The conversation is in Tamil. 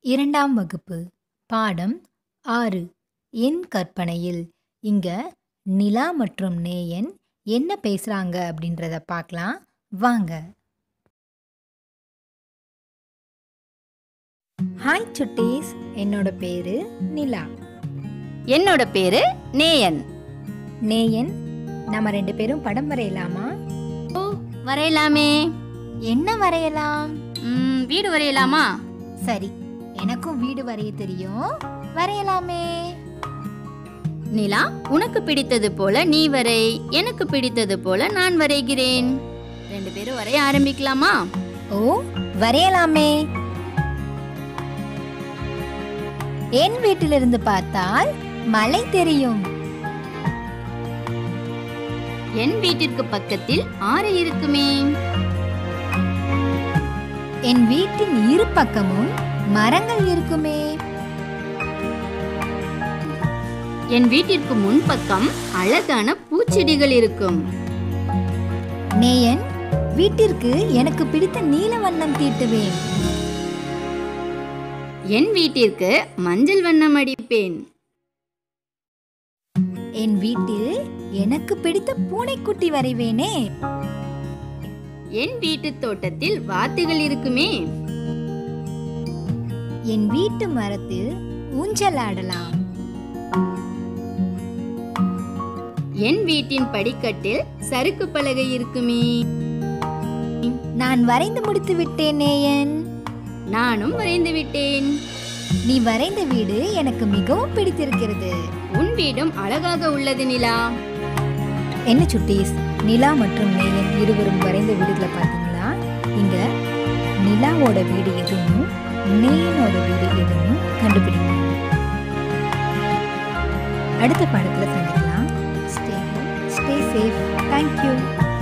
இரண்டாம் வகுப்பு பாடம் ஆறு என் கற்பனையில் இங்க நிலா மற்றும் நேயன் என்ன பேசுறாங்க அப்படின்றத பார்க்கலாம் வாங்க ஹாய் சுட்டீஸ் என்னோட பேரு நிலா என்னோட பேரு நேயன் நேயன் நம்ம ரெண்டு பேரும் படம் வரையலாமா வரையலாமே என்ன வரையலாம் ம், வீடு வரையலாமா சரி எனக்கும் வீடு வரைய தெரியும் வரையலாமே நிலா உனக்கு பிடித்தது போல நீ வரை எனக்கு பிடித்தது போல நான் வரைகிறேன் ரெண்டு பேரும் வரைய ஆரம்பிக்கலாமா ஓ வரையலாமே என் வீட்டிலிருந்து பார்த்தால் மலை தெரியும் என் வீட்டிற்கு பக்கத்தில் ஆறு இருக்குமே என் வீட்டின் இரு பக்கமும் மரங்கள் இருக்குமே என் வீட்டிற்கு முன்பக்கம் அழகான பூச்செடிகள் இருக்கும் நேயன் வீட்டிற்கு எனக்கு பிடித்த நீல வண்ணம் தீட்டுவேன் என் வீட்டிற்கு மஞ்சள் வண்ணம் அடிப்பேன் என் வீட்டில் எனக்கு பிடித்த பூனைக்குட்டி வரைவேனே என் வீட்டு தோட்டத்தில் வாத்துகள் இருக்குமே என் வீட்டு மரத்தில் ஊஞ்சலாடலாம் என் வீட்டின் படிக்கட்டில் சறுக்கு பலகை இருக்குமே நான் வரைந்து முடித்து விட்டேன் நேயன் நானும் வரைந்து விட்டேன் நீ வரைந்த வீடு எனக்கு மிகவும் பிடித்திருக்கிறது உன் வீடும் அழகாக உள்ளது நிலா என்ன சுட்டீஸ் நிலா மற்றும் நேயன் இருவரும் வரைந்த வீடுகளை பார்த்தீங்களா இங்க நிலாவோட வீடு எதுவும் நேயனோட வீடு எதுவும் கண்டுபிடிங்க அடுத்த பாடத்துல சந்திக்கலாம் ஸ்டே ஸ்டே சேஃப் தேங்க்யூ